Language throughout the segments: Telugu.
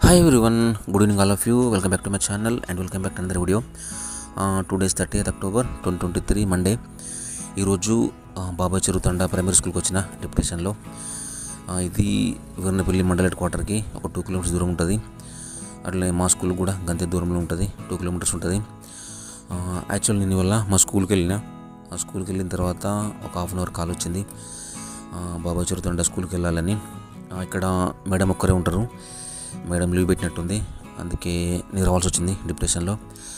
Hi everyone good evening all of you welcome back to my channel and welcome back to another video today's thirty October twenty twenty three Monday ఈరోజు ఆ, బాబాయ్ చెరువు తండా ప్రైమరీ స్కూల్కి వచ్చిన డిప్యుటేషన్లో ఆ, ఇది వీరనపల్లి మండల హెడ్ క్వార్టర్కి ఒక టూ కిలోమీటర్స్ దూరం ఉంటుంది అట్లే మా స్కూల్ కూడా గంతే దూరంలో ఉంటుంది టూ కిలోమీటర్స్ ఉంటుంది యాక్చువల్ నేను వల్ల మా స్కూల్కి వెళ్ళిన ఆ స్కూల్కి వెళ్ళిన తర్వాత ఒక హాఫ్ అన్ అవర్ కాల్ వచ్చింది ఆ, బాబాయ్ చెరువు తండా స్కూల్కి వెళ్ళాలని ఆ, ఇక్కడ మేడం ఒక్కరే ఉంటారు మేడం లీవ్ పెట్టినట్టుంది అందుకే నేను రావాల్సి వచ్చింది డిప్రెషన్లో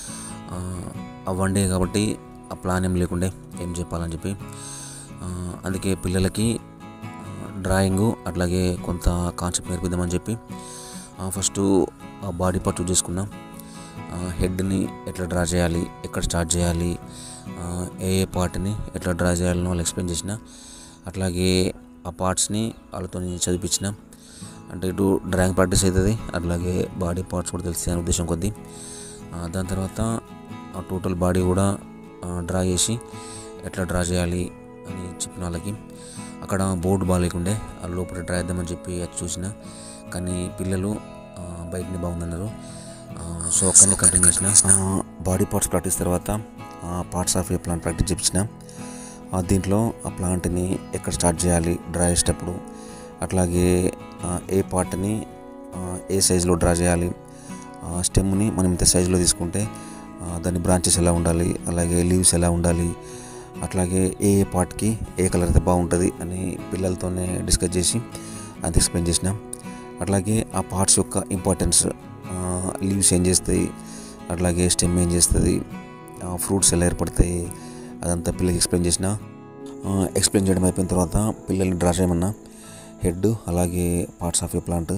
ఆ వన్ డే కాబట్టి ఆ ప్లాన్ ఏం లేకుండే ఏం చెప్పాలని చెప్పి ఆ, అందుకే పిల్లలకి డ్రాయింగు అట్లాగే కొంత కాన్సెప్ట్ నేర్పిద్దామని చెప్పి ఫస్ట్ బాడీ పార్ట్ చూస్ చేసుకున్నా హెడ్ని ఎట్లా డ్రా చేయాలి ఎక్కడ స్టార్ట్ చేయాలి ఆ, ఏ ఏ పార్ట్ని ఎట్లా డ్రా చేయాలని వాళ్ళు ఎక్స్ప్లెయిన్ చేసిన అట్లాగే ఆ పార్ట్స్ని వాళ్ళతో చదివించిన అంటే ఇటు డ్రాయింగ్ ప్రాక్టీస్ అవుతుంది అట్లాగే బాడీ పార్ట్స్ కూడా తెలిసే అనే ఉద్దేశం కొద్దీ ఆ, దాని తర్వాత ఆ టోటల్ బాడీ కూడా డ్రా చేసి ఎట్లా డ్రా చేయాలి అని చెప్పిన వాళ్ళకి అక్కడ బోర్డు బాగాలేకుండే ఆ లోపల డ్రా చేద్దామని చెప్పి అది చూసిన కానీ పిల్లలు ఆ, బయటని బాగుందన్నారు ఆ, సో అక్కడనే కంటిన్యూ చేసిన బాడీ పార్ట్స్ ప్రాక్టీస్ తర్వాత parts of a plant practice చేపించిన ఆ, దీంట్లో ఆ ప్లాంట్ని ఎక్కడ స్టార్ట్ చేయాలి డ్రా చేసేటప్పుడు అట్లాగే ఆ, ఏ పార్ట్ని ఆ, ఏ సైజులో డ్రా చేయాలి ఆ, స్టెమ్ని మనం ఇంత సైజులో తీసుకుంటే ఆ, దాని బ్రాంచెస్ ఎలా ఉండాలి అలాగే లీవ్స్ ఎలా ఉండాలి అట్లాగే ఏ ఏ పార్ట్కి ఏ కలర్ అయితే బాగుంటుంది అని పిల్లలతోనే డిస్కస్ చేసి అది ఎక్స్ప్లెయిన్ చేసిన అట్లాగే ఆ పార్ట్స్ యొక్క ఇంపార్టెన్స్ లీవ్స్ ఏం చేస్తాయి అట్లాగే స్టెమ్ ఏం చేస్తుంది ఫ్రూట్స్ ఎలా ఏర్పడతాయి అదంతా పిల్లలకి ఎక్స్ప్లెయిన్ చేసిన ఎక్స్ప్లెయిన్ చేయడం అయిపోయిన తర్వాత పిల్లల్ని డ్రా చేయమన్నా హెడ్ అలాగే పార్ట్స్ ఆఫ్ ఏ ప్లాంట్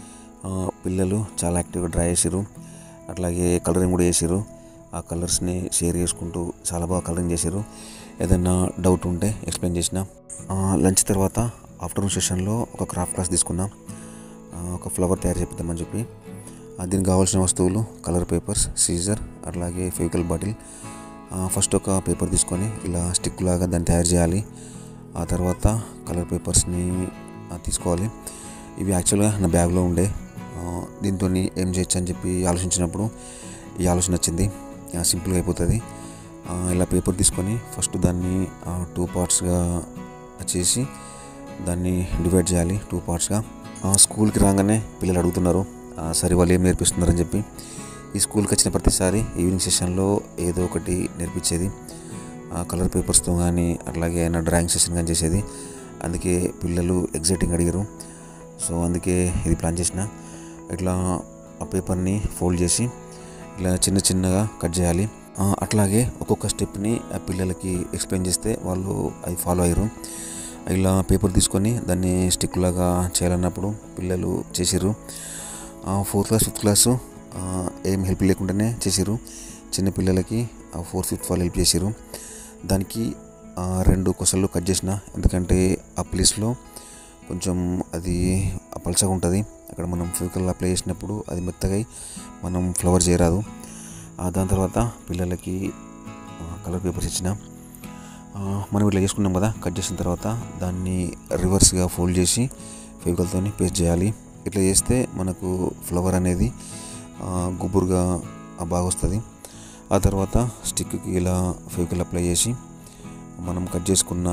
పిల్లలు చాలా యాక్టివ్గా డ్రా చేసారు అట్లాగే కలరింగ్ కూడా చేసారు ఆ కలర్స్ని షేర్ చేసుకుంటూ చాలా బాగా కలరింగ్ చేశారు ఏదైనా డౌట్ ఉంటే ఎక్స్ప్లెయిన్ చేసిన లంచ్ తర్వాత ఆఫ్టర్నూన్ సెషన్లో ఒక క్రాఫ్ట్ క్లాస్ తీసుకున్నా ఆ, ఒక ఫ్లవర్ తయారు చేపిద్దామని చెప్పి ఆ, దీనికి కావాల్సిన వస్తువులు కలర్ పేపర్స్ సీజర్ అట్లాగే ఫెవికల్ బాటిల్ ఫస్ట్ ఒక పేపర్ తీసుకొని ఇలా స్టిక్ లాగా దాన్ని తయారు చేయాలి ఆ తర్వాత కలర్ పేపర్స్ని తీసుకోవాలి ఇవి యాక్చువల్గా నా బ్యాగ్లో ఉండే దీంతో ఏం చేయొచ్చు అని చెప్పి ఆలోచించినప్పుడు ఈ ఆలోచన వచ్చింది ఆ, సింపుల్గా అయిపోతుంది ఆ, ఇలా పేపర్ తీసుకొని ఫస్ట్ దాన్ని టూ పార్ట్స్గా చేసి దాన్ని డివైడ్ చేయాలి టూ పార్ట్స్గా స్కూల్కి రాగానే పిల్లలు అడుగుతున్నారు ఆ, సరే వాళ్ళు ఏం నేర్పిస్తున్నారని చెప్పి ఈ స్కూల్కి వచ్చిన ప్రతిసారి ఈవినింగ్ సెషన్లో ఏదో ఒకటి నేర్పించేది కలర్ పేపర్స్తో కానీ అట్లాగే ఏమైనా డ్రాయింగ్ సెషన్ కానీ చేసేది అందుకే పిల్లలు ఎగ్జైటింగ్ అడిగారు సో అందుకే ఇది ప్లాన్ చేసిన ఇట్లా ఆ పేపర్ని ఫోల్డ్ చేసి ఇలా చిన్న చిన్నగా కట్ చేయాలి ఆ, అట్లాగే ఒక్కొక్క స్టెప్ని ఆ పిల్లలకి ఎక్స్ప్లెయిన్ చేస్తే వాళ్ళు అది ఫాలో అయ్యారు ఇలా పేపర్ తీసుకొని దాన్ని స్టిక్ లాగా చేయాలన్నప్పుడు పిల్లలు చేసిర్రు ఫోర్త్ క్లాస్ ఫిఫ్త్ క్లాసు ఆ, ఏం హెల్ప్ లేకుండానే చేసిర్రు చిన్న పిల్లలకి ఫోర్త్ ఫిఫ్త్ వాళ్ళు హెల్ప్ చేసిర్రు దానికి ఆ, రెండు కొసలు కట్ చేసిన ఎందుకంటే ఆ ప్లేస్లో కొంచెం అది పలచగా ఉంటుంది అక్కడ మనం ఫిజికల్ అప్లై చేసినప్పుడు అది మెత్తగా అయి మనం ఫ్లవర్ చేయరాదు ఆ, దాని తర్వాత పిల్లలకి కలర్ పేపర్స్ ఇచ్చిన ఆ, మనం ఇట్లా చేసుకున్నాం కదా కట్ చేసిన తర్వాత దాన్ని రివర్స్గా ఫోల్డ్ చేసి ఫెవికల్తో పేస్ట్ చేయాలి ఇట్లా చేస్తే మనకు ఫ్లవర్ అనేది ఆ, గుబురుగా ఆ, బాగా వస్తుంది ఆ తర్వాత స్టిక్కి ఇలా ఫెవికల్ అప్లై చేసి మనం కట్ చేసుకున్న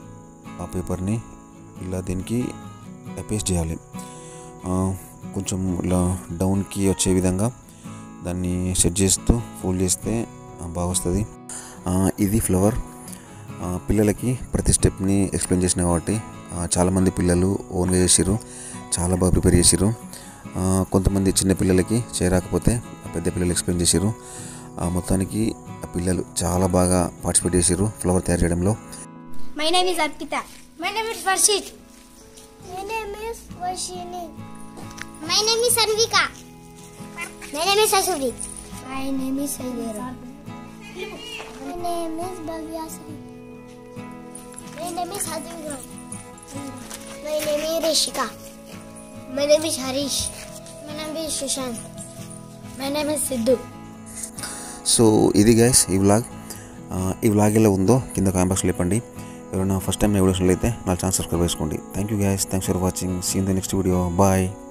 ఆ పేపర్ని ఇలా దీనికి పేస్ట్ చేయాలి ఆ, కొంచెం ఇలా డౌన్కి వచ్చే విధంగా దాన్ని సెట్ చేస్తూ ఫోల్డ్ చేస్తే ఆ, బాగా వస్తుంది ఆ, ఇది ఫ్లవర్ ఆ, పిల్లలకి ప్రతి స్టెప్ని ఎక్స్ప్లెయిన్ చేసిన కాబట్టి ఆ, చాలామంది పిల్లలు ఓన్గా చేసిర్రు చాలా బాగా ప్రిపేర్ చేసిర్రు ఆ, కొంతమంది చిన్న పిల్లలకి చేయరాకపోతే పెద్ద పిల్లలు ఎక్స్ప్లెయిన్ చేసిర్రు ఆ, మొత్తానికి ఆ పిల్లలు చాలా బాగా పార్టిసిపేట్ చేసిర్రు ఫ్లవర్ తయారు చేయడంలో My name is Arpita. My name is Varshit. My name is Vashini. My name is Anvika. My name is Asuri. My name is Saivera. My name is Bhavyasri. My name is Hadvika. My name is Rishika. My name is Harish. My name is Shushan. My name is Sidhu. So ఇది గైస్ ఈ వ్లాగ్ ఆ, ఈ వ్లాగ్ ఎలా ఉందో కింద కామెంట్ బాక్స్లో చెప్పండి ఎవరైనా ఫస్ట్ టైం నా వీడియోస్ అయితే నా ఛానల్ సబ్స్క్రైబ్ చేసుకోండి thank you guys thanks for watching see in the next video bye